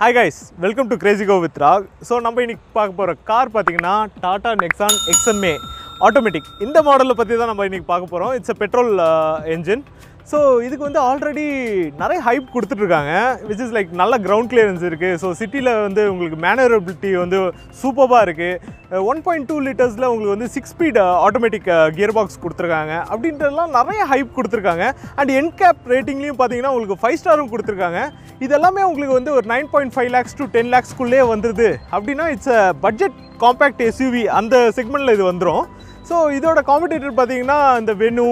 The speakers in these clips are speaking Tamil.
Hi guys welcome to crazy go with rock so நம்ம இன்னைக்கு பார்க்க போகிற கார் பார்த்தீங்கன்னா டாடா நெக்ஸான் எக்ஸ்எம்ஏ ஆட்டோமேட்டிக் இந்த மாடலை பற்றி தான் நம்ம இன்னைக்கு பார்க்க போகிறோம் it's a petrol engine so இதுக்கு வந்து ஆல்ரெடி நிறைய ஹைப் கொடுத்துட்ருக்காங்க விச் இஸ் லைக் நல்ல கிரவுண்ட் கிளியரன்ஸ் இருக்குது ஸோ சிட்டியில் வந்து உங்களுக்கு மேனரபிலிட்டி வந்து சூப்பராக இருக்குது ஒன் பாயிண்ட் டூ லிட்டர்ஸில் உங்களுக்கு வந்து six speed automatic gear box கொடுத்துருக்காங்க அப்படின்றதெல்லாம் நிறைய ஹைப் கொடுத்துருக்காங்க அண்ட் என் கேப் ரேட்டிங்லேயும் பார்த்தீங்கன்னா உங்களுக்கு ஃபைவ் ஸ்டாரும் கொடுத்துருக்காங்க இதெல்லாமே உங்களுக்கு வந்து ஒரு nine point five lakhs to ten லேக்ஸ்க்குள்ளே வந்துருது அப்படின்னா it's a budget compact SUV அந்த செக்மெண்ட்டில் இது வந்துடும் ஸோ இதோட காம்படிட்டர் பார்த்தீங்கன்னா இந்த வெனு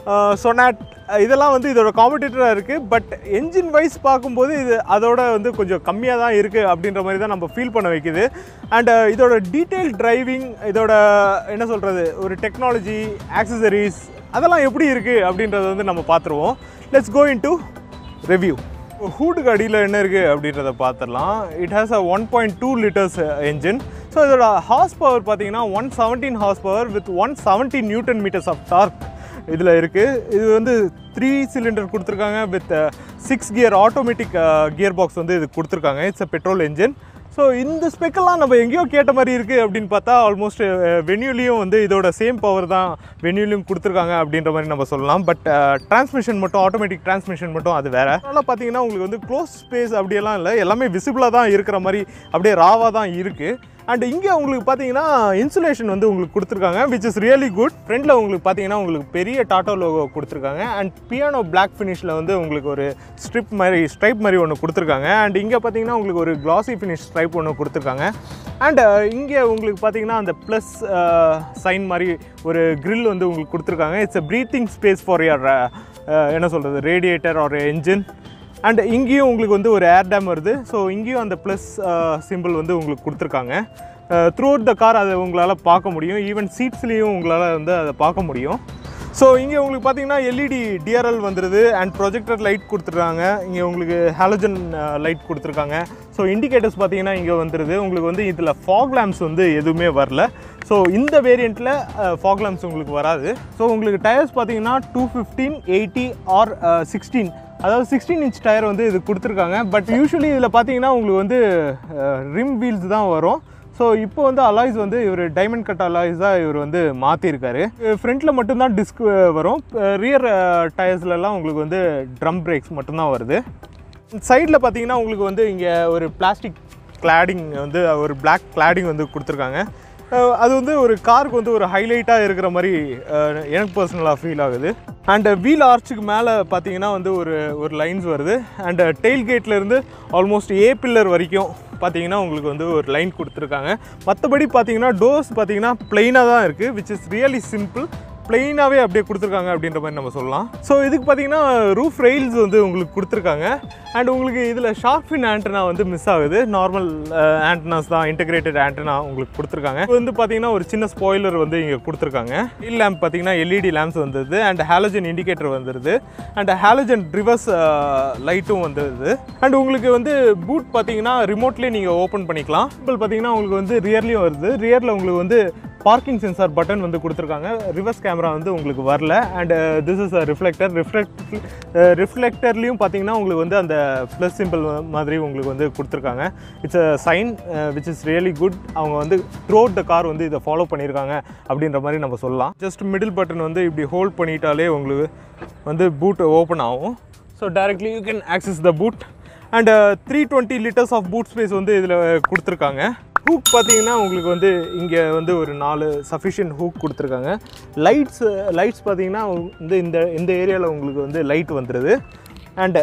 சொனாட் இதெல்லாம் வந்து இதோட காம்படிட்டராக இருக்குது பட் என்ஜின் வைஸ் பார்க்கும்போது இது அதோட வந்து கொஞ்சம் கம்மியாக தான் இருக்குது அப்படின்ற மாதிரி தான் நம்ம ஃபீல் பண்ண வைக்குது அண்ட் இதோட டீட்டெயில் டிரைவிங் இதோட என்ன சொல்கிறது ஒரு டெக்னாலஜி ஆக்சசரிஸ் அதெல்லாம் எப்படி இருக்குது அப்படின்றத வந்து நம்ம பார்த்துருவோம் let's go into review ஹூட்டுக்கு அடியில் என்ன இருக்குது அப்படின்றத பார்த்துடலாம் it has a one point two litres engine so இதோட ஹார்ஸ் பவர் பார்த்தீங்கன்னா one seventeen horsepower with one seventeen Newton metres of torque இதில் இருக்குது இது வந்து த்ரீ சிலிண்டர் கொடுத்துருக்காங்க with six gear automatic gear box வந்து இது கொடுத்துருக்காங்க it's a petrol engine so இந்த ஸ்பெக்கெல்லாம் நம்ம எங்கேயோ கேட்ட மாதிரி இருக்குது அப்படின்னு பார்த்தா ஆல்மோஸ்ட் வென்யூலையும் வந்து இதோட சேம் பவர் தான் வென்யூலையும் கொடுத்துருக்காங்க அப்படின்ற மாதிரி நம்ம சொல்லலாம் பட் டிரான்ஸ்மிஷன் மட்டும் ஆட்டோமேட்டிக் டிரான்ஸ்மிஷன் மட்டும் அது வேறு அதனால் பார்த்தீங்கன்னா உங்களுக்கு வந்து க்ளோஸ் ஸ்பேஸ் அப்படியெல்லாம் இல்லை எல்லாமே விசிபிளாக தான் இருக்கிற மாதிரி அப்படியே ராவாக தான் இருக்குது அண்ட் இங்கே உங்களுக்கு பார்த்தீங்கன்னா இன்சுலேஷன் வந்து உங்களுக்கு கொடுத்துருக்காங்க விச் இஸ் ரியலி குட் ஃப்ரண்டில் உங்களுக்கு பார்த்தீங்கன்னா உங்களுக்கு பெரிய டாட்டா லோகோ கொடுத்துருக்காங்க அண்ட் பியானோ பிளாக் ஃபினிஷில் வந்து உங்களுக்கு ஒரு ஸ்ட்ரிப் மாதிரி ஸ்ட்ரைப் மாதிரி ஒன்று கொடுத்துருக்காங்க அண்ட் இங்கே பார்த்தீங்கன்னா உங்களுக்கு ஒரு கிளாசி ஃபினிஷ் ஸ்ட்ரைப் ஒன்று கொடுத்துருக்காங்க அண்ட் இங்கே உங்களுக்கு பார்த்தீங்கன்னா அந்த ப்ளஸ் சைன் மாதிரி ஒரு grill வந்து உங்களுக்கு கொடுத்துருக்காங்க it's a breathing space for your என்ன சொல்கிறது ரேடியேட்டர் ஒரு என்ஜின் அண்ட் இங்கேயும் உங்களுக்கு வந்து ஒரு ஏர் டேம் வருது ஸோ இங்கேயும் அந்த ப்ளஸ் சிம்பிள் வந்து உங்களுக்கு கொடுத்துருக்காங்க த்ரூ அவுட் த கார் அதை உங்களால் பார்க்க முடியும் ஈவன் சீட்ஸ்லேயும் உங்களால் வந்து அதை பார்க்க முடியும் ஸோ இங்கே உங்களுக்கு பார்த்தீங்கன்னா எல்இடி டிஆர்எல் வந்துடுது அண்ட் ப்ரொஜெக்டர் லைட் கொடுத்துருக்காங்க இங்கே உங்களுக்கு ஹாலஜன் லைட் கொடுத்துருக்காங்க ஸோ இண்டிகேட்டர்ஸ் பார்த்தீங்கன்னா இங்கே வந்துடுது உங்களுக்கு வந்து இதில் ஃபாக் லேம்ப்ஸ் வந்து எதுவுமே வரல ஸோ இந்த வேரியண்ட்டில் ஃபாக் லேம்ப்ஸ் உங்களுக்கு வராது ஸோ உங்களுக்கு டயர்ஸ் பார்த்தீங்கன்னா two fifteen eighty R sixteen அதாவது சிக்ஸ்டீன் இன்ச் டயர் வந்து இது கொடுத்துருக்காங்க பட் யூஸ்வலி இதில் பார்த்தீங்கன்னா உங்களுக்கு வந்து ரிம் வீல்ஸ் தான் வரும் ஸோ இப்போ வந்து அலாய்ஸ் வந்து இவர் டைமண்ட் கட் அலாய்ஸ் தான் இவர் வந்து மாற்றிருக்காரு ஃப்ரண்ட்டில் மட்டும்தான் டிஸ்க் வரும் ரியர் டயர்ஸ்லலாம் உங்களுக்கு வந்து ட்ரம் பிரேக்ஸ் மட்டும்தான் வருது சைடில் பார்த்தீங்கன்னா உங்களுக்கு வந்து இங்கே ஒரு பிளாஸ்டிக் கிளாடிங் வந்து ஒரு Black கிளாடிங் வந்து கொடுத்துருக்காங்க அஹ் அது வந்து ஒரு காருக்கு வந்து ஒரு ஹைலைட்டாக இருக்கிற மாதிரி அஹ் எனக்கு பர்சனலாக ஃபீல் ஆகுது அண்ட் வீல் ஆர்ச்சுக்கு மேலே பார்த்தீங்கன்னா வந்து ஒரு ஒரு லைன்ஸ் வருது அண்ட் டெயில் கேட்லேருந்து ஆல்மோஸ்ட் ஏ பில்லர் வரைக்கும் பார்த்தீங்கன்னா உங்களுக்கு வந்து ஒரு லைன் கொடுத்துருக்காங்க மற்றபடி பார்த்தீங்கன்னா டோர்ஸ் பார்த்தீங்கன்னா பிளெயினாக தான் இருக்குது விச் இஸ் ரியலி சிம்பிள் பிளெயினாகவே அப்படியே கொடுத்துருக்காங்க அப்படின்ற மாதிரி நம்ம சொல்லலாம் ஸோ இதுக்கு பார்த்தீங்கன்னா ரூஃப் ரெயில்ஸ் வந்து உங்களுக்கு கொடுத்துருக்காங்க அண்ட் உங்களுக்கு இதில் ஷார்ஃபின் ஆண்டனா வந்து மிஸ் ஆகுது நார்மல் ஆண்டனாஸ் தான் இன்டகிரேட்டட் ஆண்டனா உங்களுக்கு கொடுத்துருக்காங்க இது வந்து பார்த்தீங்கன்னா ஒரு சின்ன ஸ்பாய்லர் வந்து இங்கே கொடுத்துருக்காங்க ஹில் லேம்ப் பார்த்தீங்கன்னா எல்இடி லேம்ப்ஸ் வந்துருது அண்ட் ஹாலஜன் இண்டிகேட்டர் வந்துருது அண்ட் ஹாலஜன் ரிவர்ஸ் லைட்டும் வந்துருது அண்ட் உங்களுக்கு வந்து பூட் பார்த்தீங்கன்னா ரிமோட்லேயே நீங்கள் ஓப்பன் பண்ணிக்கலாம் இப்போ பார்த்தீங்கன்னா உங்களுக்கு வந்து ரியர்லேயும் வருது ரியரில் உங்களுக்கு வந்து பார்க்கிங் சென்சார் பட்டன் வந்து கொடுத்துருக்காங்க ரிவர்ஸ் கேமரா வந்து உங்களுக்கு வரல and this is a reflector reflect ரிஃப்ளெக்டர்லேயும் பார்த்தீங்கன்னா உங்களுக்கு வந்து அந்த ப்ளஸ் சிம்பிள் மாதிரி உங்களுக்கு வந்து கொடுத்துருக்காங்க it's a sign which is really good அவங்க வந்து த்ரூ த கார் வந்து இதை ஃபாலோ பண்ணியிருக்காங்க அப்படின்ற மாதிரி நம்ம சொல்லலாம் ஜஸ்ட் மிடில் பட்டன் வந்து இப்படி ஹோல்ட் பண்ணிட்டாலே உங்களுக்கு வந்து பூட் ஓப்பன் ஆகும் so directly you can access the boot and three twenty litres of boot space வந்து இதில் கொடுத்துருக்காங்க ஹூக் பார்த்தீங்கன்னா உங்களுக்கு வந்து இங்கே வந்து ஒரு நாலு சஃபிஷியன்ட் ஹூக் கொடுத்துருக்காங்க லைட்ஸ் லைட்ஸ் பார்த்தீங்கன்னா வந்து இந்த இந்த ஏரியாவில் உங்களுக்கு வந்து லைட் வந்துடுது அண்டு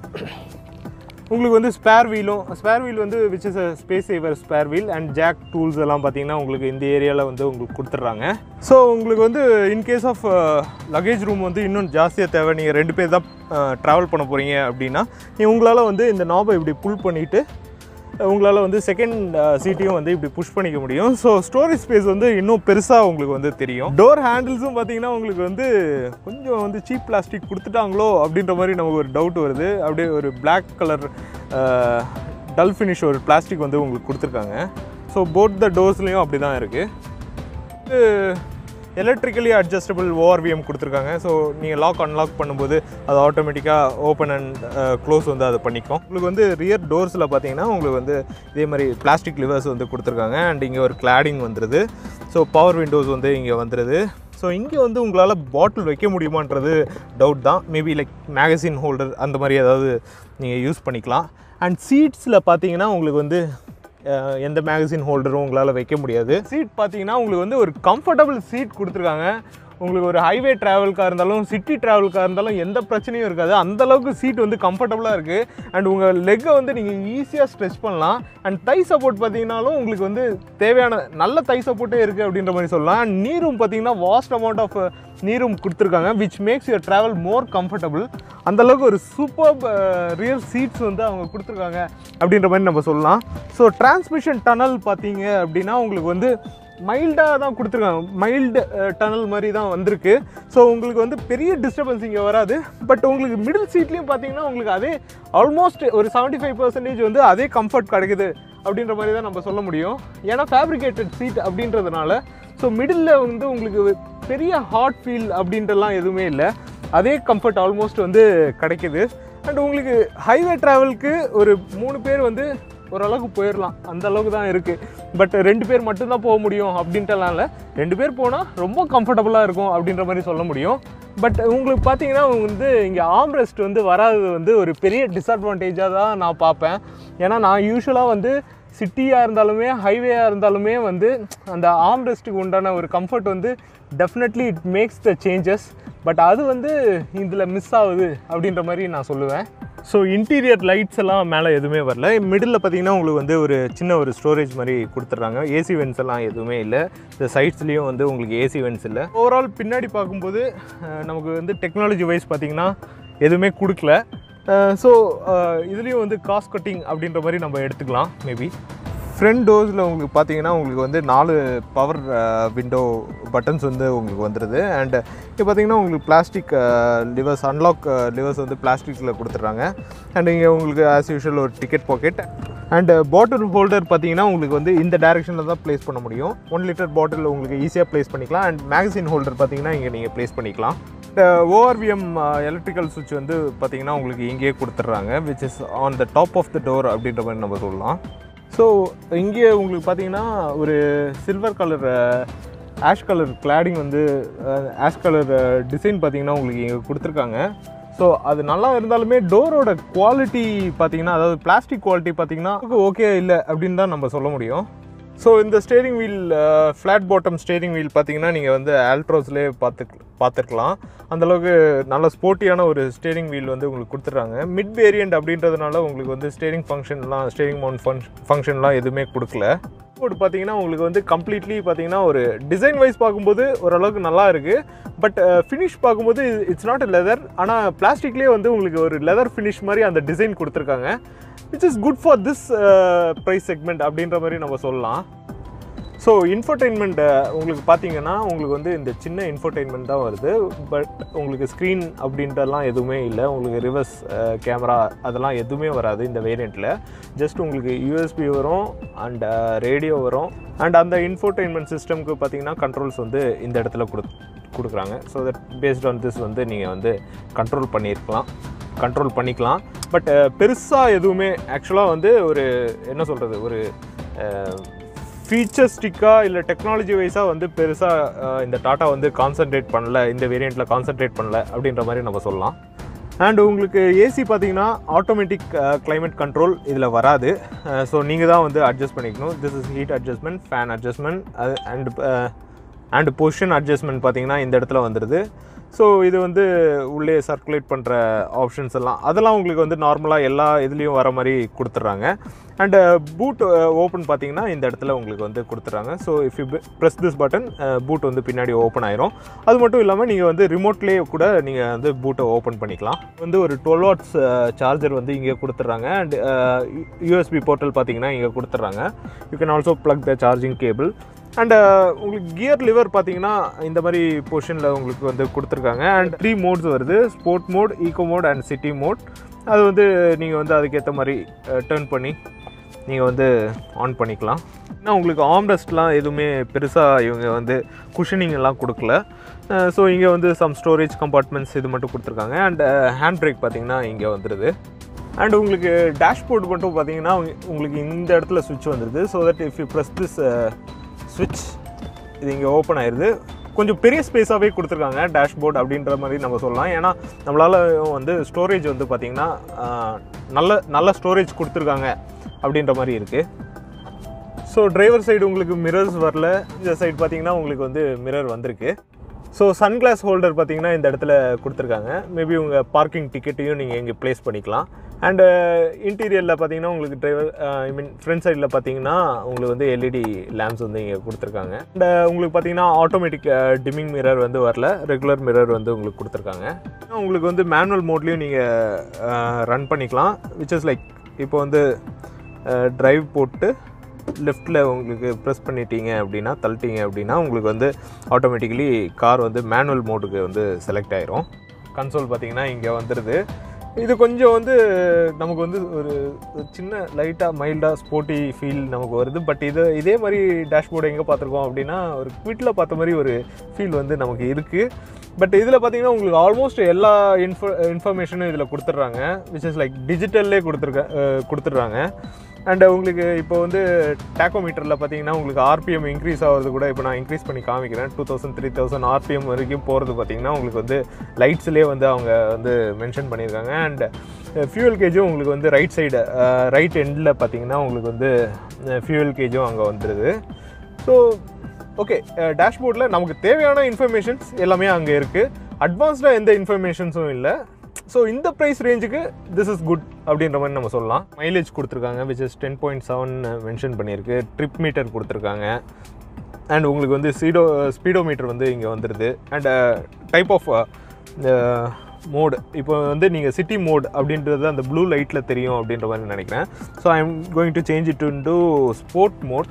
உங்களுக்கு வந்து ஸ்பேர் வீலும் ஸ்பேர் வீல் வந்து which is a space saver spare wheel and jack tools எல்லாம் பார்த்தீங்கன்னா உங்களுக்கு இந்த ஏரியாவில் வந்து உங்களுக்கு கொடுத்துட்றாங்க ஸோ உங்களுக்கு வந்து இன்கேஸ் ஆஃப் லக்கேஜ் ரூம் வந்து இன்னும் ஜாஸ்தியாக தேவை நீங்கள் ரெண்டு பேர் தான் ட்ராவல் பண்ண போகிறீங்க அப்படின்னா நீ உங்களால் வந்து இந்த நாபை இப்படி புல் பண்ணிவிட்டு உங்களால் வந்து செகண்ட் சீட்டையும் வந்து இப்படி புஷ் பண்ணிக்க முடியும் ஸோ ஸ்டோரேஜ் ஸ்பேஸ் வந்து இன்னும் பெருசாக உங்களுக்கு வந்து தெரியும் டோர் ஹேண்டில்ஸும் பார்த்தீங்கன்னா உங்களுக்கு வந்து கொஞ்சம் வந்து சீப் பிளாஸ்டிக் கொடுத்துட்டாங்களோ அப்படின்ற மாதிரி நமக்கு ஒரு டவுட் வருது அப்படியே ஒரு Black கலர் டல் ஃபினிஷ் ஒரு பிளாஸ்டிக் வந்து உங்களுக்கு கொடுத்துருக்காங்க ஸோ போட் த டோர்ஸ்லேயும் அப்படி தான் இருக்குது எலக்ட்ரிக்கலி அட்ஜஸ்டபிள் ஓஆர்விஎம் கொடுத்துருக்காங்க ஸோ நீங்கள் லாக் அன்லாக் பண்ணும்போது அது ஆட்டோமேட்டிக்காக ஓப்பன் அண்ட் க்ளோஸ் வந்து அதை பண்ணிக்கும் உங்களுக்கு வந்து ரியர் டோர்ஸில் பார்த்தீங்கன்னா உங்களுக்கு வந்து இதே மாதிரி பிளாஸ்டிக் லிவர்ஸ் வந்து கொடுத்துருக்காங்க அண்ட் இங்கே ஒரு கிளாடிங் வந்துடுது ஸோ பவர் விண்டோஸ் வந்து இங்கே வந்துடுது ஸோ இங்கே வந்து உங்களால் பாட்டில் வைக்க முடியுமான்றது டவுட் தான் மேபி லைக் மேகசின் ஹோல்டர் அந்த மாதிரி ஏதாவது நீங்கள் யூஸ் பண்ணிக்கலாம் அண்ட் சீட்ஸில் பார்த்தீங்கன்னா உங்களுக்கு வந்து அஹ், எந்த மேகசின் ஹோல்டரும் உங்களால் வைக்க முடியாது சீட் பார்த்தீங்கன்னா உங்களுக்கு வந்து ஒரு கம்ஃபர்டபுள் சீட் கொடுத்துருக்காங்க உங்களுக்கு ஒரு ஹைவே ட்ராவலுக்காக இருந்தாலும் சிட்டி ட்ராவலுக்காக இருந்தாலும் எந்த பிரச்சனையும் இருக்காது அந்த அளவுக்கு சீட் வந்து கம்ஃபர்டபுளாக இருக்குது அண்ட் உங்கள் லெக்கை வந்து நீங்கள் ஈஸியாக ஸ்ட்ரெச் பண்ணலாம் அண்ட் தை சப்போர்ட் பார்த்தீங்கன்னாலும் உங்களுக்கு வந்து தேவையான நல்ல தை சப்போர்ட்டே இருக்குது அப்படின்ற மாதிரி சொல்லலாம் அண்ட் நீரும் பார்த்தீங்கன்னா வாஸ்ட் அமௌண்ட் ஆஃப் நீரும் கொடுத்துருக்காங்க which makes your travel more comfortable அந்தளவுக்கு ஒரு சூப்பர் ரியல் சீட்ஸ் வந்து அவங்க கொடுத்துருக்காங்க அப்படின்ற மாதிரி நம்ம சொல்லலாம் ஸோ டிரான்ஸ்மிஷன் டனல் பார்த்தீங்க அப்படின்னா உங்களுக்கு வந்து மைல்டாக தான் கொடுத்துருக்காங்க மைல்டு டனல் மாதிரி தான் வந்திருக்கு ஸோ உங்களுக்கு வந்து பெரிய டிஸ்டர்பன்ஸ் இங்கே வராது பட் உங்களுக்கு மிடில் சீட்லேயும் பார்த்தீங்கன்னா உங்களுக்கு அதே ஆல்மோஸ்ட் ஒரு 75% ஃபைவ் பர்சன்டேஜ் வந்து அதே கம்ஃபர்ட் கிடைக்குது அப்படின்ற மாதிரி தான் நம்ம சொல்ல முடியும் ஏன்னா ஃபேப்ரிகேட்டட் சீட் அப்படின்றதுனால ஸோ மிடில் வந்து உங்களுக்கு பெரிய ஹாட் ஃபீல் அப்படின்றலாம் எதுவுமே இல்லை அதே கம்ஃபர்ட் ஆல்மோஸ்ட் வந்து கிடைக்குது அண்ட் உங்களுக்கு ஹைவே ட்ராவலுக்கு ஒரு மூணு பேர் வந்து ஓரளவுக்கு போயிடலாம் அந்த அளவுக்கு தான் இருக்குது பட் ரெண்டு பேர் மட்டும்தான் போக முடியும் அப்படின்ட்டுலாம் இல்லை ரெண்டு பேர் போனால் ரொம்ப கம்ஃபர்டபுளாக இருக்கும் அப்படின்ற மாதிரி சொல்ல முடியும் பட் உங்களுக்கு பார்த்தீங்கன்னா வந்து இங்கே ஆம்ரெஸ்ட் வந்து வராதது வந்து ஒரு பெரிய டிஸ்அட்வான்டேஜாக தான் நான் பார்ப்பேன் ஏன்னா நான் யூஸ்வலாக வந்து சிட்டியாக இருந்தாலுமே ஹைவேயாக இருந்தாலுமே வந்து அந்த ஆம்ரெஸ்ட்டுக்கு உண்டான ஒரு கம்ஃபர்ட் வந்து definitely it makes the changes but அது வந்து இதில் மிஸ் ஆகுது அப்படின்ற மாதிரி நான் சொல்லுவேன் ஸோ இன்டீரியர் லைட்ஸ் எல்லாம் மேலே எதுவுமே வரல மிடில் பார்த்தீங்கன்னா உங்களுக்கு வந்து ஒரு சின்ன ஒரு ஸ்டோரேஜ் மாதிரி கொடுத்துட்றாங்க ஏசி வென்ட்ஸ் எல்லாம் எதுவுமே இல்லை இந்த சைட்ஸ்லேயும் வந்து உங்களுக்கு ஏசி வென்ட்ஸ் இல்லை ஓவரால் பின்னாடி பார்க்கும்போது அஹ், நமக்கு வந்து டெக்னாலஜி வைஸ் பார்த்தீங்கன்னா எதுவுமே கொடுக்கல ஸோ இதுலேயும் வந்து காஸ்ட் கட்டிங் அப்படின்ற மாதிரி நம்ம எடுத்துக்கலாம் மேபி ஃப்ரண்ட் டோர்ஸில் உங்களுக்கு பார்த்தீங்கன்னா உங்களுக்கு வந்து நாலு பவர் விண்டோ பட்டன்ஸ் வந்து உங்களுக்கு வந்துடுது அண்ட் இப்போ பார்த்தீங்கன்னா உங்களுக்கு பிளாஸ்டிக் லிவர்ஸ் அன்லாக் லிவர்ஸ் வந்து பிளாஸ்டிக்ஸில் கொடுத்துட்றாங்க அண்ட் இங்கே உங்களுக்கு ஆஸ் யூஷுவல் ஒரு ticket pocket and bottle holder பார்த்தீங்கன்னா உங்களுக்கு வந்து இந்த டைரெக்ஷனில் தான் ப்ளேஸ் பண்ண முடியும் ஒன் லிட்டர் பாட்டில் உங்களுக்கு ஈஸியாக ப்ளேஸ் பண்ணிக்கலாம் அண்ட் மேகசின் ஹோல்டர் பார்த்தீங்கன்னா இங்கே நீங்கள் ப்ளேஸ் பண்ணிக்கலாம் இந்த ஓஆர்விஎம் எலக்ட்ரிக்கல் சுவிட்ச் வந்து பார்த்தீங்கன்னா உங்களுக்கு இங்கேயே கொடுத்துட்றாங்க which is on the top of the door அப்படின்ற மாதிரி நம்ம சொல்லலாம் ஸோ இங்கே உங்களுக்கு பார்த்தீங்கன்னா ஒரு silver colour ash colour cladding வந்து ஆஷ் கலர் டிசைன் பார்த்தீங்கன்னா உங்களுக்கு இங்கே கொடுத்துருக்காங்க ஸோ அது நல்லா இருந்தாலுமே டோரோட குவாலிட்டி பார்த்தீங்கன்னா அதாவது பிளாஸ்டிக் குவாலிட்டி பார்த்தீங்கன்னா ஓகே இல்லை அப்படின்னு தான் நம்ம சொல்ல முடியும் ஸோ இந்த steering wheel flat bottom steering wheel பார்த்தீங்கன்னா நீங்கள் வந்து ஆல்ட்ரோஸ்லேயே பார்த்து பார்த்துருக்கலாம் அந்தளவுக்கு நல்ல ஸ்போர்ட்டியான ஒரு ஸ்டேரிங் வீல் வந்து உங்களுக்கு கொடுத்துட்றாங்க மிட் வேரியண்ட் அப்படின்றதுனால உங்களுக்கு வந்து ஸ்டேரிங் ஃபங்க்ஷன்லாம் ஸ்டேரிங் மவுண்ட் ஃபங் ஃபங்க்ஷன்லாம் எதுவுமே கொடுக்கல போர்டு பார்த்தீங்கன்னா உங்களுக்கு வந்து கம்ப்ளீட்லி பார்த்தீங்கன்னா ஒரு டிசைன் வைஸ் பார்க்கும்போது ஓரளவுக்கு நல்லா இருக்குது பட் ஃபினிஷ் பார்க்கும்போது இட்ஸ் நாட் லெதர் ஆனால் பிளாஸ்டிக்லேயே வந்து உங்களுக்கு ஒரு லெதர் ஃபினிஷ் மாதிரி அந்த டிசைன் கொடுத்துருக்காங்க which is good for this price segment அப்படின்ற மாதிரி நம்ம சொல்லலாம் ஸோ இன்ஃபர்டெயின்மெண்ட் உங்களுக்கு பார்த்தீங்கன்னா உங்களுக்கு வந்து இந்த சின்ன இன்ஃபர்டெயின்மெண்ட் தான் வருது பட் உங்களுக்கு ஸ்க்ரீன் அப்படின்றலாம் எதுவுமே இல்லை உங்களுக்கு ரிவர்ஸ் கேமரா அதெல்லாம் எதுவுமே வராது இந்த வேரியண்ட்டில் ஜஸ்ட் உங்களுக்கு யூஎஸ்பி வரும் அண்ட் ரேடியோ வரும் அண்ட் அந்த இன்ஃபர்டெயின்மெண்ட் சிஸ்டம்க்கு பார்த்தீங்கன்னா கண்ட்ரோல்ஸ் வந்து இந்த இடத்துல கொடு கொடுக்குறாங்க so that based on this வந்து நீங்கள் வந்து கண்ட்ரோல் பண்ணியிருக்கலாம் கண்ட்ரோல் பண்ணிக்கலாம் பட் பெருசாக எதுவுமே ஆக்சுவலாக வந்து ஒரு என்ன சொல்கிறது ஒரு ஃபீச்சர்ஸ்டிக்காக இல்லை டெக்னாலஜி வைஸாக வந்து பெருசாக இந்த டாட்டா வந்து கான்சென்ட்ரேட் பண்ணல இந்த வேரியண்ட்டில் கான்சென்ட்ரேட் பண்ணல அப்படின்ற மாதிரி நம்ம சொல்லலாம் அண்ட் உங்களுக்கு ஏசி பார்த்தீங்கன்னா ஆட்டோமேட்டிக் climate கண்ட்ரோல் இதில் வராது ஸோ நீங்கள் தான் வந்து அட்ஜஸ்ட் பண்ணிக்கணும் this is heat adjustment fan adjustment and and position adjustment பார்த்தீங்கன்னா இந்த இடத்துல வந்துடுது ஸோ இது வந்து உள்ளே சர்க்குலேட் பண்ணுற ஆப்ஷன்ஸ் எல்லாம் அதெல்லாம் உங்களுக்கு வந்து நார்மலாக எல்லா இதுலேயும் வர மாதிரி கொடுத்துட்றாங்க அண்டு பூட் ஓப்பன் பார்த்தீங்கன்னா இந்த இடத்துல உங்களுக்கு வந்து கொடுத்துட்றாங்க so if you press this button boot வந்து பின்னாடி ஓப்பன் ஆயிரும் அது மட்டும் இல்லாமல் நீங்கள் வந்து ரிமோட்லேயே கூட நீங்கள் வந்து பூட்டை ஓப்பன் பண்ணிக்கலாம் வந்து ஒரு டுவெல் வாட்ஸ் சார்ஜர் வந்து இங்கே கொடுத்துட்றாங்க அண்ட் யூஎஸ்பி போர்ட்டல் பார்த்தீங்கன்னா இங்கே கொடுத்துட்றாங்க you can also plug the charging cable and உங்களுக்கு கியர் லிவர் பார்த்தீங்கன்னா இந்த மாதிரி பொசிஷனில் உங்களுக்கு வந்து கொடுத்துருக்காங்க அண்ட் த்ரீ மோட்ஸ் வருது sport mode eco mode and city mode அது வந்து நீங்கள் வந்து அதுக்கேற்ற மாதிரி டேர்ன் பண்ணி நீங்கள் வந்து ஆன் பண்ணிக்கலாம் ஏன்னா உங்களுக்கு ஆம்ரெஸ்ட்லாம் எதுவுமே பெருசாக இவங்க வந்து குஷனிங் எல்லாம் கொடுக்கல ஸோ இங்கே வந்து சம் ஸ்டோரேஜ் கம்பார்ட்மெண்ட்ஸ் இது மட்டும் கொடுத்துருக்காங்க அண்ட் ஹேண்ட் பிரேக் பார்த்தீங்கன்னா இங்கே வந்துடுது அண்ட் உங்களுக்கு டேஷ்போர்ட் மட்டும் பார்த்தீங்கன்னா உங்க- உங்களுக்கு இந்த இடத்துல சுவிட்ச் வந்துடுது so that if you press this சுவிட்ச் இது இங்கே ஓப்பன் ஆயிடுது கொஞ்சம் பெரிய ஸ்பேஸாகவே கொடுத்துருக்காங்க டேஷ்போர்ட் அப்படின்ற மாதிரி நம்ம சொல்லலாம் ஏன்னா நம்மளால் வந்து ஸ்டோரேஜ் வந்து பார்த்திங்கன்னா ஆஹ், நல்ல நல்ல ஸ்டோரேஜ் கொடுத்துருக்காங்க அப்படின்ற மாதிரி இருக்குது ஸோ டிரைவர் சைடு உங்களுக்கு மிரர்ஸ் வரல இந்த சைடு பார்த்தீங்கன்னா உங்களுக்கு வந்து மிரர் வந்திருக்கு ஸோ சன்கிளாஸ் ஹோல்டர் பார்த்தீங்கன்னா இந்த இடத்துல கொடுத்துருக்காங்க மேபி உங்கள் பார்க்கிங் டிக்கெட்டையும் நீங்கள் இங்கே ப்ளேஸ் பண்ணிக்கலாம் அண்டு இன்டீரியரில் பார்த்தீங்கன்னா உங்களுக்கு டிரைவர் ஐ மீன் ஃப்ரண்ட் சைடில் பார்த்தீங்கன்னா உங்களுக்கு வந்து எல்இடி லேம்ப்ஸ் வந்து இங்கே கொடுத்துருக்காங்க அண்ட் உங்களுக்கு பார்த்தீங்கன்னா ஆட்டோமேட்டிக் டிமிங் மிரர் வந்து வரல ரெகுலர் மிரர் வந்து உங்களுக்கு கொடுத்துருக்காங்க உங்களுக்கு வந்து மேனுவல் மோட்லேயும் நீங்கள் ரன் பண்ணிக்கலாம் விச் இஸ் லைக் இப்போ வந்து டிரைவ் போட்டு லெஃப்ட்டில் உங்களுக்கு ப்ரெஸ் பண்ணிட்டீங்க அப்படின்னா தள்ளிட்டீங்க அப்படின்னா உங்களுக்கு வந்து ஆட்டோமேட்டிக்கலி கார் வந்து மேனுவல் மோடுக்கு வந்து செலக்ட் ஆயிரும் கன்சோல் பார்த்தீங்கன்னா இங்கே வந்துடுது இது கொஞ்சம் வந்து நமக்கு வந்து ஒரு ஒரு சின்ன லைட்டாக மைல்டாக ஸ்போர்ட்டி ஃபீல் நமக்கு வருது பட் இது இதே மாதிரி டேஷ்போர்டு எங்கே பார்த்துருக்கோம் அப்படின்னா ஒரு குவிட்டில் பார்த்த மாதிரி ஒரு ஃபீல் வந்து நமக்கு இருக்குது பட் இதில் பார்த்தீங்கன்னா உங்களுக்கு ஆல்மோஸ்ட் எல்லா இன்ஃபோ இன்ஃபர்மேஷனும் இதில் கொடுத்துட்றாங்க விச் இஸ் லைக் டிஜிட்டல்லே கொடுத்துருக்க அஹ், கொடுத்துட்றாங்க அண்ட் உங்களுக்கு இப்போ வந்து டேக்கோமீட்டரில் பார்த்தீங்கன்னா உங்களுக்கு ஆர்பிஎம் இன்க்ரீஸ் ஆகிறது கூட இப்போ நான் இன்க்ரீஸ் பண்ணி காமிக்கிறேன் two thousand three thousand RPM வரைக்கும் போகிறது பார்த்தீங்கன்னா உங்களுக்கு வந்து லைட்ஸ்லேயே வந்து அவங்க வந்து மென்ஷன் பண்ணியிருக்காங்க அண்ட் ஃபியூவல் கேஜும் உங்களுக்கு வந்து ரைட் சைடு ரைட் எண்டில் பார்த்தீங்கன்னா உங்களுக்கு வந்து ஃபியூவல் கேஜும் அங்கே வந்துடுது ஸோ ஓகே டேஷ்போர்டில் நமக்கு தேவையான இன்ஃபர்மேஷன்ஸ் எல்லாமே அங்கே இருக்குது அட்வான்ஸ்டாக எந்த இன்ஃபர்மேஷன்ஸும் இல்லை ஸோ இந்த ப்ரைஸ் ரேஞ்சுக்கு திஸ் இஸ் குட் அப்படின்ற மாதிரி நம்ம சொல்லலாம் மைலேஜ் கொடுத்துருக்காங்க which is ten point seven mention பண்ணியிருக்கு ட்ரிப் மீட்டர் கொடுத்துருக்காங்க அண்ட் உங்களுக்கு வந்து ஸ்பீடோ ஸ்பீடோ மீட்டர் வந்து இங்கே வந்துடுது அண்ட் டைப் ஆஃப் மோடு இப்போ வந்து நீங்கள் சிட்டி மோட் அப்படின்றது அந்த ப்ளூ லைட்டில் தெரியும் அப்படின்ற மாதிரி நினைக்கிறேன் so I am going to change it to sport mode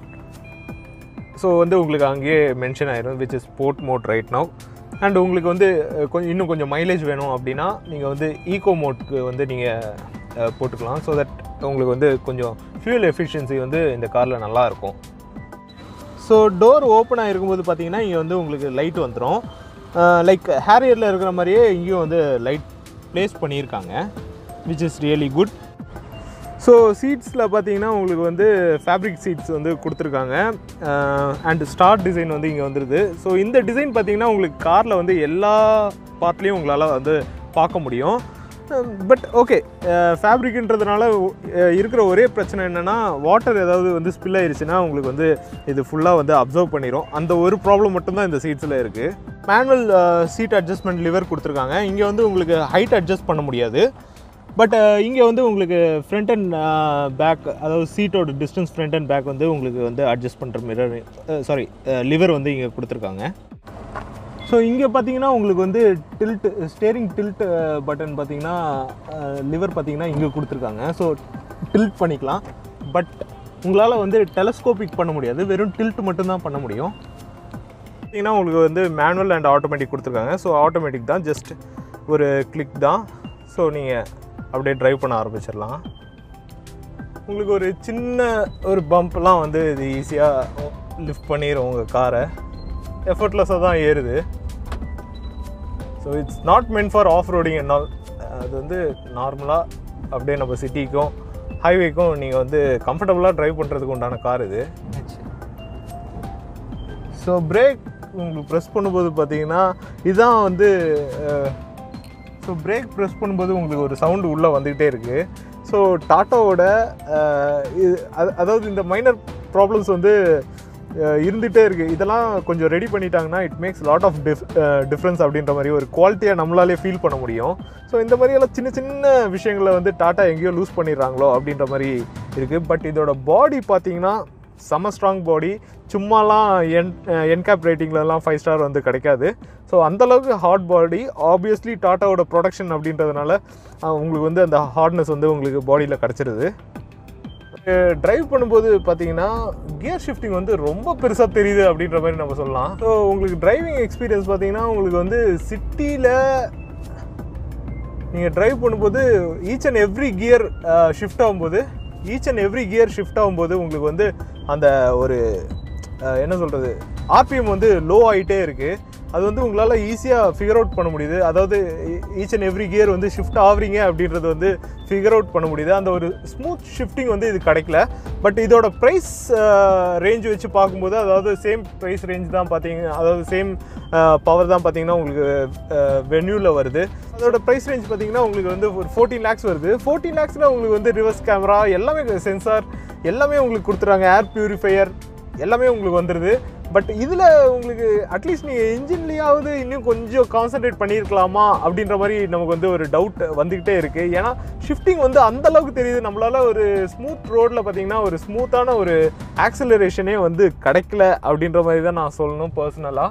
so வந்து உங்களுக்கு அங்கேயே மென்ஷன் ஆயிரும் which is sport mode right now and உங்களுக்கு வந்து அஹ், கொஞ்சம் இன்னும் கொஞ்சம் மைலேஜ் வேணும் அப்படின்னா நீங்கள் வந்து ஈகோ மோட்க்கு வந்து நீங்கள் போட்டுக்கலாம் ஸோ தட் உங்களுக்கு வந்து கொஞ்சம் ஃபியூல் எஃபிஷியன்சி வந்து இந்த காரில் நல்லா இருக்கும் ஸோ டோர் ஓப்பன் ஆகிருக்கும்போது பார்த்தீங்கன்னா இங்கே வந்து உங்களுக்கு லைட் வந்துடும் லைக் ஹேரியரில் இருக்கிற மாதிரியே இங்கேயும் வந்து லைட் ப்ளேஸ் பண்ணியிருக்காங்க which is really good so சீட்ஸில் பார்த்தீங்கன்னா உங்களுக்கு வந்து ஃபேப்ரிக் சீட்ஸ் வந்து கொடுத்துருக்காங்க அண்ட் ஸ்டார் டிசைன் வந்து இங்கே வந்துடுது ஸோ இந்த டிசைன் பார்த்தீங்கன்னா உங்களுக்கு காரில் வந்து எல்லா பார்ட்லேயும் உங்களால் வந்து பார்க்க முடியும் பட் ஓகே ஃபேப்ரிக்ன்றதுனால இருக்கிற ஒரே பிரச்சனை என்னென்னா வாட்டர் ஏதாவது வந்து ஸ்பில் ஆயிருச்சுன்னா உங்களுக்கு வந்து இது ஃபுல்லாக வந்து அப்சர்வ் பண்ணிடும் அந்த ஒரு ப்ராப்ளம் மட்டும்தான் இந்த சீட்ஸில் இருக்குது மேனுவல் சீட் அட்ஜஸ்ட்மெண்ட் லிவர் கொடுத்துருக்காங்க இங்கே வந்து உங்களுக்கு ஹைட் அட்ஜஸ்ட் பண்ண முடியாது பட் இங்கே வந்து உங்களுக்கு ஃப்ரண்ட் அண்ட் பேக் அதாவது சீட்டோட டிஸ்டன்ஸ் ஃப்ரண்ட் அண்ட் பேக் வந்து உங்களுக்கு வந்து அட்ஜஸ்ட் பண்ணுற மிரர் சாரி லிவர் வந்து இங்கே கொடுத்துருக்காங்க ஸோ இங்கே பார்த்தீங்கன்னா உங்களுக்கு வந்து டில்ட் ஸ்டேரிங் டில்ட் பட்டன் பார்த்தீங்கன்னா லிவர் பார்த்தீங்கன்னா இங்கே கொடுத்துருக்காங்க ஸோ டில்ட் பண்ணிக்கலாம் பட் உங்களால் வந்து டெலஸ்கோபிக் பண்ண முடியாது வெறும் டில்ட் மட்டும்தான் பண்ண முடியும் பார்த்தீங்கன்னா உங்களுக்கு வந்து மேனுவல் அண்ட் ஆட்டோமேட்டிக் கொடுத்துருக்காங்க ஸோ ஆட்டோமேட்டிக் தான் ஜஸ்ட் ஒரு கிளிக் தான் ஸோ நீங்கள் அப்படியே ட்ரைவ் பண்ண ஆரம்பிச்சிடலாம் உங்களுக்கு ஒரு சின்ன ஒரு பம்ப்லாம் வந்து இது ஈஸியாக லிஃப்ட் பண்ணிடும் உங்கள் காரை எஃபர்ட்லெஸ்ஸாக தான் ஏறுது so it's not meant for off roading and all அது வந்து நார்மலாக அப்படியே நம்ம சிட்டிக்கும் ஹைவேக்கும் நீங்கள் வந்து கம்ஃபர்டபுளாக ட்ரைவ் பண்ணுறதுக்கு உண்டான கார் இது ஸோ பிரேக் உங்களுக்கு ப்ரெஸ் பண்ணும்போது பார்த்தீங்கன்னா இதுதான் வந்து ஸோ பிரேக் ப்ரெஸ் பண்ணும்போது உங்களுக்கு ஒரு சவுண்டு உள்ளே வந்துக்கிட்டே இருக்குது ஸோ டாட்டாவோட இது அது- அதாவது இந்த மைனர் ப்ராப்ளம்ஸ் வந்து அஹ், இருந்துகிட்டே இருக்குது இதெல்லாம் கொஞ்சம் ரெடி பண்ணிட்டாங்கன்னா it makes lot of dif difference அப்படின்ற மாதிரி ஒரு குவாலிட்டியாக நம்மளாலே ஃபீல் பண்ண முடியும் ஸோ இந்த மாதிரியெல்லாம் சின்ன சின்ன விஷயங்களை வந்து டாட்டா எங்கேயோ லூஸ் பண்ணிடுறாங்களோ அப்படின்ற மாதிரி இருக்குது பட் இதோட பாடி பார்த்தீங்கன்னா செம ஸ்ட்ராங் பாடி சும்மாலாம் என் என்கேப் ரேட்டிங்லலாம் ஃபைவ் ஸ்டார் வந்து கிடைக்காது ஸோ அந்தளவுக்கு ஹார்ட் பாடி ஆப்வியஸ்லி டாட்டாவோட ப்ரொடக்ஷன் அப்படின்றதுனால அஹ், உங்களுக்கு வந்து அந்த ஹார்ட்னஸ் வந்து உங்களுக்கு பாடியில் கிடச்சிருது டிரைவ் பண்ணும்போது பார்த்தீங்கன்னா கியர் ஷிஃப்டிங் வந்து ரொம்ப பெருசாக தெரியுது அப்படின்ற மாதிரி நம்ம சொல்லலாம் ஸோ உங்களுக்கு டிரைவிங் எக்ஸ்பீரியன்ஸ் பார்த்தீங்கன்னா உங்களுக்கு வந்து சிட்டியில் நீங்கள் டிரைவ் பண்ணும்போது each and every gear shift ஆகும்போது each and every gear shift ஆகும்போது உங்களுக்கு வந்து அந்த ஒரு அஹ், என்ன சொல்கிறது ஆர்பிஎம் வந்து லோ ஆகிட்டே இருக்குது அது வந்து உங்களால் ஈஸியாக ஃபிகர் அவுட் பண்ண முடியுது அதாவது ஈச் அண்ட் எவ்ரி கியர் வந்து ஷிஃப்ட் ஆகுறீங்க அப்படின்றது வந்து ஃபிகர் அவுட் பண்ண முடியுது அந்த ஒரு ஸ்மூத் ஷிஃப்டிங் வந்து இது கிடைக்கல பட் இதோட ப்ரைஸ் ரேஞ்ச் வச்சு பார்க்கும்போது அதாவது சேம் ப்ரைஸ் ரேஞ்ச் தான் பார்த்தீங்க அதாவது சேம் பவர் தான் பார்த்தீங்கன்னா உங்களுக்கு வென்யூவில் வருது அதோட ப்ரைஸ் ரேஞ்ச் பார்த்தீங்கன்னா உங்களுக்கு வந்து ஒரு ஃபோர்டீன் லேக்ஸ் வருது ஃபோர்டீன் லேக்ஸில் உங்களுக்கு வந்து ரிவர்ஸ் கேமரா எல்லாமே சென்சார் எல்லாமே உங்களுக்கு கொடுத்துறாங்க ஏர் பியூரிஃபையர் எல்லாமே உங்களுக்கு வந்துடுது பட் இதில் உங்களுக்கு அட்லீஸ்ட் நீங்கள் இன்ஜின்லேயாவது இன்னும் கொஞ்சம் கான்சென்ட்ரேட் பண்ணியிருக்கலாமா அப்படின்ற மாதிரி நமக்கு வந்து ஒரு டவுட் வந்துக்கிட்டே இருக்குது ஏன்னா ஷிஃப்டிங் வந்து அந்த அளவுக்கு தெரியுது நம்மளால ஒரு ஸ்மூத் ரோட்டில் பார்த்தீங்கன்னா ஒரு ஸ்மூத்தான ஒரு ஆக்சலரேஷனே வந்து கிடைக்கல அப்படின்ற மாதிரி தான் நான் சொல்லணும் பர்சனலாக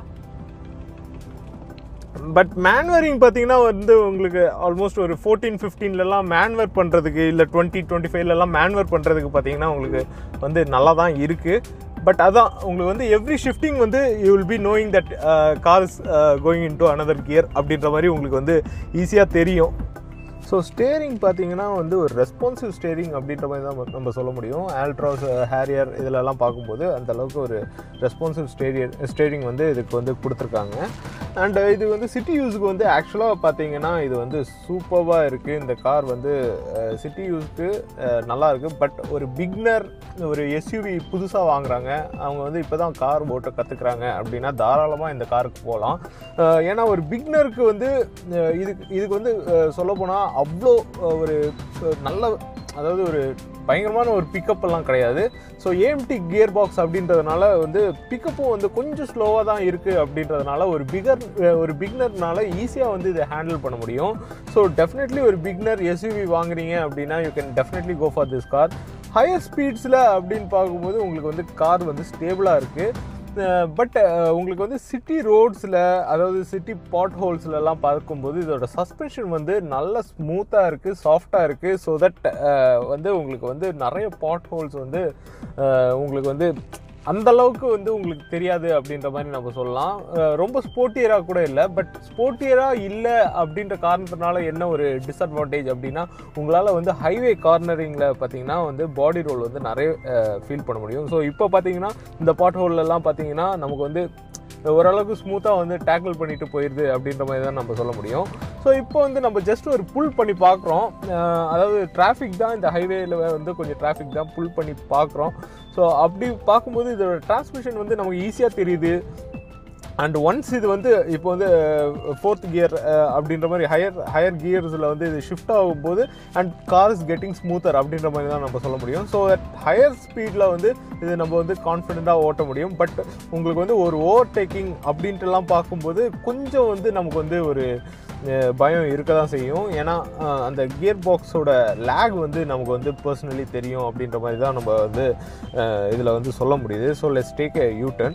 பட் மேன்வரிங் பார்த்தீங்கன்னா வந்து உங்களுக்கு ஆல்மோஸ்ட் ஒரு ஃபோர்டீன் ஃபிஃப்டீன்லலாம் மேன்வர் பண்ணுறதுக்கு இல்லை டுவெண்ட்டி டுவெண்ட்டி ஃபைவ்லலாம் மேன்வர் பண்ணுறதுக்கு பார்த்தீங்கன்னா உங்களுக்கு வந்து நல்லா தான் இருக்குது பட் அதான் உங்களுக்கு வந்து எவ்ரி ஷிஃப்டிங் வந்து you will be knowing that car is going into another gear அப்படின்ற மாதிரி உங்களுக்கு வந்து ஈஸியாக தெரியும் ஸோ ஸ்டேரிங் பார்த்தீங்கன்னா வந்து ஒரு ரெஸ்பான்சிவ் ஸ்டேரிங் அப்படின்ற மாதிரி தான் நம்ம- நம்ம சொல்ல முடியும் ஆல்ட்ராஸ் ஹேரியர் இதிலெல்லாம் பார்க்கும்போது அந்த அளவுக்கு ஒரு ரெஸ்பான்சிவ் ஸ்டேரியர் ஸ்டேரிங் வந்து இதுக்கு வந்து கொடுத்துருக்காங்க அண்ட் இது வந்து சிட்டி யூஸுக்கு வந்து ஆக்சுவலாக பார்த்தீங்கன்னா இது வந்து சூப்பராக இருக்குது இந்த கார் வந்து சிட்டி யூஸ்க்கு நல்லா இருக்குது பட் ஒரு பிக்னர் ஒரு எஸ்யூவி புதுசாக வாங்குறாங்க அவங்க வந்து இப்போ தான் கார் ஓட்ட கற்றுக்குறாங்க அப்படின்னா தாராளமாக இந்த காருக்கு போகலாம் ஏன்னா ஒரு பிக்னருக்கு வந்து அஹ், இதுக்கு இதுக்கு வந்து சொல்லப்போனால் அவ்வளோ அஹ், ஒரு அஹ், நல்ல அதாவது ஒரு பயங்கரமான ஒரு பிக்கப் எல்லாம் கிடையாது ஸோ ஏஎம்டி கியர் பாக்ஸ் அப்படின்றதுனால வந்து பிக்கப்பும் வந்து கொஞ்சம் ஸ்லோவாக தான் இருக்குது அப்படின்றதுனால ஒரு பிகர் ஒரு பிக்னர்னால ஈஸியாக வந்து இதை ஹேண்டில் பண்ண முடியும் ஸோ டெஃபினெட்லி ஒரு பிக்னர் எஸ்யூவி வாங்குறீங்க அப்படின்னா you can definitely go for this car higher ஸ்பீட்ஸில் அப்படின்னு பார்க்கும்போது உங்களுக்கு வந்து கார் வந்து ஸ்டேபிளாக இருக்குது பட் உங்களுக்கு வந்து சிட்டி ரோட்ஸில் அதாவது சிட்டி பாட் ஹோல்ஸ்லலாம் பார்க்கும்போது இதோட சஸ்பென்ஷன் வந்து நல்ல ஸ்மூத்தாக இருக்குது சாஃப்டாக இருக்குது ஸோ தட் வந்து உங்களுக்கு வந்து நிறைய பாட் ஹோல்ஸ் வந்து அஹ், உங்களுக்கு வந்து அந்த அளவுக்கு வந்து உங்களுக்கு தெரியாது அப்படின்ற மாதிரி நம்ம சொல்லலாம் அஹ், ரொம்ப ஸ்போர்ட்டியராக கூட இல்லை பட் ஸ்போர்ட்டியராக இல்லை அப்படின்ற காரணத்தினால என்ன ஒரு டிஸ்அட்வான்டேஜ் அப்படின்னா உங்களால் வந்து ஹைவே கார்னரிங்கில் பார்த்தீங்கன்னா வந்து பாடி ரோல் வந்து நிறைய ஃபீல் பண்ண முடியும் ஸோ இப்போ பார்த்தீங்கன்னா இந்த பாட் ஹோல்லலாம் பார்த்தீங்கன்னா நமக்கு வந்து ஓரளவுக்கு ஸ்மூத்தாக வந்து டேக்கிள் பண்ணிட்டு போயிடுது அப்படின்ற மாதிரி தான் நம்ம சொல்ல முடியும் ஸோ இப்போ வந்து நம்ம ஜஸ்ட் ஒரு புல் பண்ணி பார்க்குறோம் அதாவது டிராஃபிக் தான் இந்த ஹைவேல வந்து கொஞ்சம் டிராஃபிக் தான் புல் பண்ணி பார்க்குறோம் ஸோ அப்படி பார்க்கும்போது இதோட டிரான்ஸ்மிஷன் வந்து நமக்கு ஈஸியாக தெரியுது அண்ட் ஒன்ஸ் இது வந்து இப்போ வந்து ஃபோர்த் கியர் அப்படின்ற மாதிரி ஹையர் ஹையர் கியர்ஸில் வந்து இது ஷிஃப்ட் ஆகும்போது and car is getting smoother அப்படின்ற மாதிரி தான் நம்ம சொல்ல முடியும் ஸோ ஹையர் ஸ்பீடில் வந்து இது நம்ம வந்து கான்ஃபிடெண்ட்டாக ஓட்ட முடியும் பட் உங்களுக்கு வந்து ஒரு ஓவர் டேக்கிங் அப்படின்ட்டுலாம் பார்க்கும்போது கொஞ்சம் வந்து நமக்கு வந்து ஒரு அஹ், பயம் இருக்க தான் செய்யும் ஏன்னா அஹ், அந்த கியர் பாக்ஸோட லேக் வந்து நமக்கு வந்து பர்சனலி தெரியும் அப்படின்ற மாதிரி தான் நம்ம வந்து இதில் வந்து சொல்ல முடியுது so let's take a U turn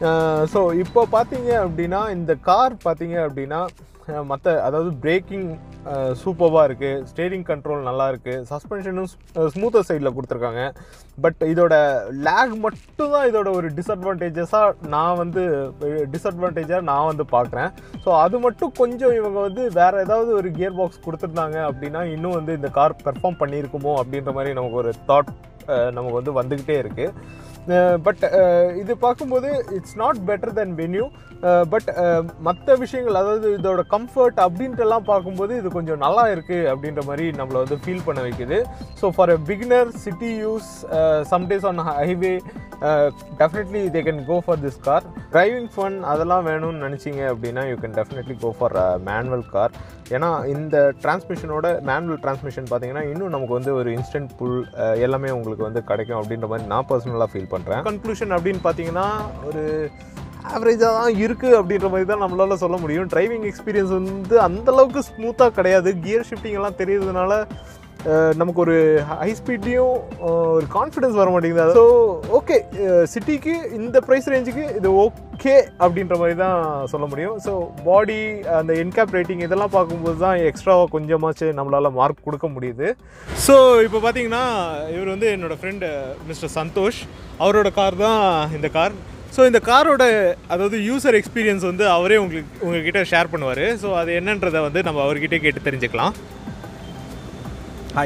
so இப்போ பார்த்தீங்க அப்படின்னா இந்த கார் பார்த்தீங்க அப்படின்னா மற்ற அதாவது பிரேக்கிங் சூப்பராக இருக்குது ஸ்டேரிங் கண்ட்ரோல் நல்லா இருக்குது சஸ்பென்ஷனும் ஸ்மூத்தர் சைடில் கொடுத்துருக்காங்க பட் இதோட லேக் மட்டும் தான் இதோட ஒரு டிஸ்அட்வான்டேஜஸாக நான் வந்து டிஸ்அட்வான்டேஜாக நான் வந்து பார்க்குறேன் ஸோ அது மட்டும் கொஞ்சம் இவங்க வந்து வேறு ஏதாவது ஒரு கியர் பாக்ஸ் கொடுத்துருந்தாங்க அப்படின்னா இன்னும் வந்து இந்த கார் பெர்ஃபார்ம் பண்ணியிருக்குமோ அப்படின்ற மாதிரி நமக்கு ஒரு தாட் நமக்கு வந்து வந்துக்கிட்டே இருக்குது பட் இது பார்க்கும்போது it's not better than Venue but மற்ற விஷயங்கள் அதாவது இதோட கம்ஃபர்ட் அப்படின்ட்டுலாம் பார்க்கும்போது இது கொஞ்சம் நல்லா இருக்குது அப்படின்ற மாதிரி நம்மளை வந்து ஃபீல் பண்ண வைக்குது so for a beginner city use some days on highway definitely they can go for this car driving fun அதெல்லாம் வேணும்னு நினச்சிங்க அப்படின்னா you can definitely go for manual car ஏன்னா இந்த டிரான்ஸ்மிஷனோட மேனுவல் டிரான்ஸ்மிஷன் பார்த்தீங்கன்னா இன்னும் நமக்கு வந்து ஒரு இன்ஸ்டன்ட் புல் எல்லாமே உங்களுக்கு வந்து கிடைக்கும் அப்படின்ற மாதிரி நான் பர்சனலாக ஃபீல் பண்ணுறேன் கன்க்ளூஷன் அப்படின்னு பார்த்தீங்கன்னா ஒரு ஆவரேஜாக தான் இருக்குது அப்படின்ற மாதிரி தான் நம்மளால சொல்ல முடியும் டிரைவிங் எக்ஸ்பீரியன்ஸ் வந்து அந்த அளவுக்கு ஸ்மூத்தாக கிடையாது கியர் ஷிஃப்டிங் எல்லாம் தெரியுறதுனால அஹ், நமக்கு ஒரு ஹை ஸ்பீட்லேயும் ஒரு கான்ஃபிடன்ஸ் வர மாட்டேங்குது ஸோ ஓகே சிட்டிக்கு இந்த ப்ரைஸ் ரேஞ்சுக்கு இது ஓகே அப்படின்ற மாதிரி தான் சொல்ல முடியும் ஸோ பாடி அந்த என்கேப் ரேட்டிங் இதெல்லாம் பார்க்கும்போது தான் எக்ஸ்ட்ராவாக கொஞ்சமாச்சு நம்மளால் மார்க் கொடுக்க முடியுது ஸோ இப்போ பார்த்தீங்கன்னா இவர் வந்து என்னோடய ஃப்ரெண்டு மிஸ்டர் சந்தோஷ் அவரோட கார் தான் இந்த கார் ஸோ இந்த காரோட அதாவது யூசர் எக்ஸ்பீரியன்ஸ் வந்து அவரே உங்களுக்கு உங்ககிட்ட ஷேர் பண்ணுவார் ஸோ அது என்னன்றதை வந்து நம்ம அவர்கிட்ட கேட்டு தெரிஞ்சுக்கலாம் ஹாய்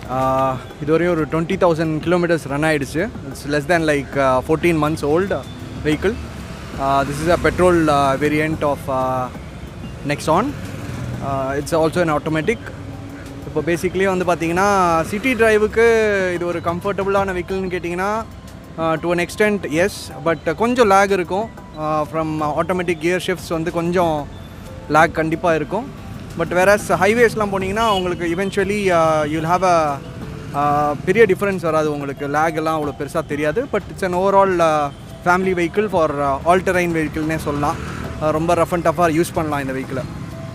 இதுவரையும் ஒரு டுவெண்ட்டி தௌசண்ட் கிலோமீட்டர்ஸ் ரன் ஆகிடுச்சு it's less than like fourteen months old vehicle this is a petrol variant of Nexon it's also an automatic இப்போ பேசிக்லி வந்து பார்த்தீங்கன்னா சிட்டி டிரைவுக்கு இது ஒரு கம்ஃபர்டபுளான வெஹிக்கிள்னு கேட்டிங்கன்னா to an extent yes but கொஞ்சம் லேக் இருக்கும் ஃப்ரம் ஆட்டோமேட்டிக் கியர் ஷிஃப்ட்ஸ் வந்து கொஞ்சம் லேக் கண்டிப்பாக இருக்கும் பட் வேறஸ் ஹைவேஸ்லாம் போனீங்கன்னா உங்களுக்கு இவென்ச்சுவலி யூல் ஹாவ் அ பெரிய டிஃப்ரென்ஸ் வராது உங்களுக்கு லேக் எல்லாம் அவ்வளோ பெருசாக தெரியாது but it's an overall family vehicle for all terrain வெஹிக்கிள்னே சொல்லலாம் Uh, ரொம்ப ரஃப் அண்ட் டஃபாக யூஸ் பண்ணலாம் இந்த வெஹிக்கிளை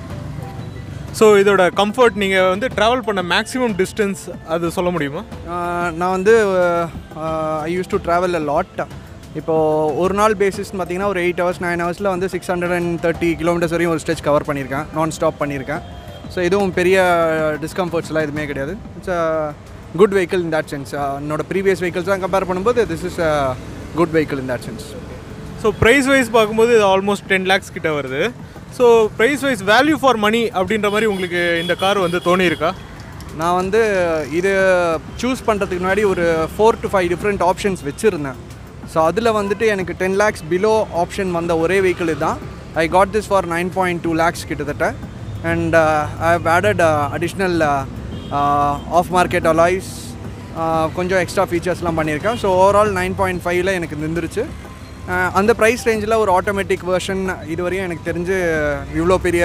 ஸோ இதோட கம்ஃபர்ட் நீங்கள் வந்து ட்ராவல் பண்ண மேக்ஸிமம் டிஸ்டன்ஸ் அது சொல்ல முடியுமா ஆஹ் நான் வந்து I use to travel a lot இப்போது ஒரு நாள் பேசிஸ்னு பார்த்தீங்கன்னா ஒரு எயிட் ஹவர்ஸ் நைன் ஹவர்ஸில் வந்து six hundred and thirty kilometres வரையும் ஒரு ஸ்டெச் கவர் பண்ணியிருக்கேன் நான் ஸ்டாப் பண்ணியிருக்கேன் ஸோ எதுவும் பெரிய டிஸ்கம்ஃபர்ட்ஸ்லாம் எதுவுமே கிடையாது it's a good vehicle in that sense என்னோட ப்ரீவியஸ் வெஹிக்கிள்ஸ்லாம் கம்பேர் பண்ணும்போது this is a good vehicle in that sense so price wise பார்க்கும்போது இது ஆல்மோஸ்ட் டென் லேக்ஸ் கிட்ட வருது so price wise value for money அப்படின்ற மாதிரி உங்களுக்கு இந்த கார் வந்து தோணியிருக்கா நான் வந்து இது சூஸ் பண்ணுறதுக்கு முன்னாடி ஒரு four to five different options வச்சுருந்தேன் ஸோ அதில் வந்துட்டு எனக்கு டென் லேக்ஸ் பிலோ ஆப்ஷன் வந்த ஒரே வெஹிக்கிள் இதுதான் I got this for nine point two lakhs கிட்டத்தட்ட and I have added additional off market alloys கொஞ்சம் எக்ஸ்ட்ரா ஃபீச்சர்ஸ்லாம் பண்ணியிருக்கேன் ஸோ ஓவரால் நைன் பாயிண்ட் ஃபைவ்ல எனக்கு நின்றுச்சு அஹ் அந்த ப்ரைஸ் ரேஞ்சில் ஒரு ஆட்டோமேட்டிக் வெர்ஷன் இதுவரையும் எனக்கு தெரிஞ்சு இவ்வளோ பெரிய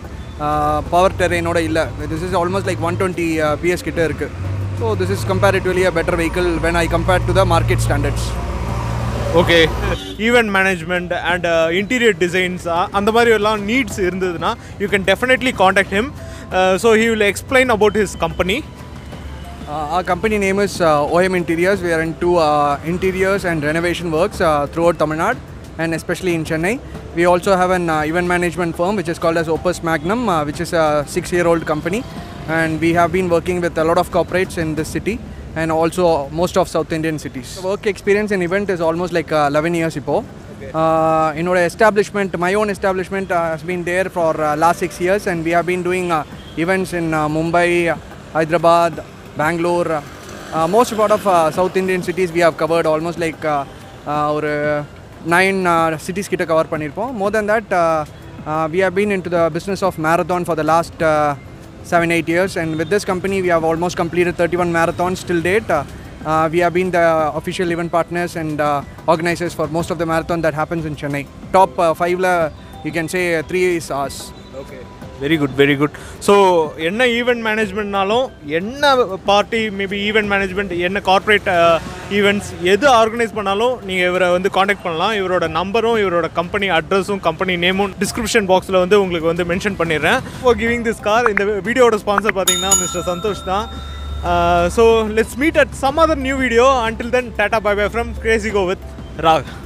பவர் டெரெயினோட இல்லை this is almost like one twenty PS கிட்ட இருக்குது so this is comparatively a better vehicle when I compare to the market standards okay event management and interior designs அந்த மாதிரி எல்லாம் நீட்ஸ் இருந்ததுன்னா you can definitely contact him so he will explain about his company Uh, our company name is uh, OM Interiors. We are into uh, interiors and renovation works uh, throughout Tamil Nadu and especially in Chennai. We also have an uh, event management firm which is called as Opus Magnum, uh, which is a six-year-old company, and we have been working with a lot of corporates in this city and also most of South Indian cities. Work experience in event is almost like uh, 11 years ago. Uh, in our establishment, my own establishment uh, has been there for uh, last six years, and we have been doing uh, events in uh, Mumbai, Hyderabad, Bangalore. Uh, most part of uh, South Indian cities we have covered almost like uh, uh, ஒரு நைன் சிட்டிஸ் கிட்ட கவர் பண்ணியிருப்போம் more than that we have been into the business of marathon for the last seven eight years and with this company we have almost completed 31 marathons till date uh, uh, we have been the official event partners and uh, organizers for most of the marathon that happens in chennai top uh, five la, you can say uh, three is us okay very good very good so என்ன ஈவெண்ட் மேனேஜ்மெண்ட்னாலும் என்ன பார்ட்டி மேபி ஈவெண்ட் மேனேஜ்மெண்ட் என்ன கார்ப்பரேட் ஈவெண்ட்ஸ் எது ஆர்கனைஸ் பண்ணாலும் நீங்கள் இவரை வந்து காண்டாக்ட் பண்ணலாம் இவரோட நம்பரும் இவரோட கம்பெனி அட்ரஸும் கம்பெனி நேமும் டிஸ்கிரிப்ஷன் பாக்ஸில் வந்து உங்களுக்கு வந்து மென்ஷன் பண்ணிடுறேன் ஃபார் கிவிங் திஸ் கார் இந்த வீடியோட ஸ்பான்சர் பார்த்தீங்கன்னா மிஸ்டர் சந்தோஷ் தான் so let's meet at some other new video until then tata bye bye from crazy go with rock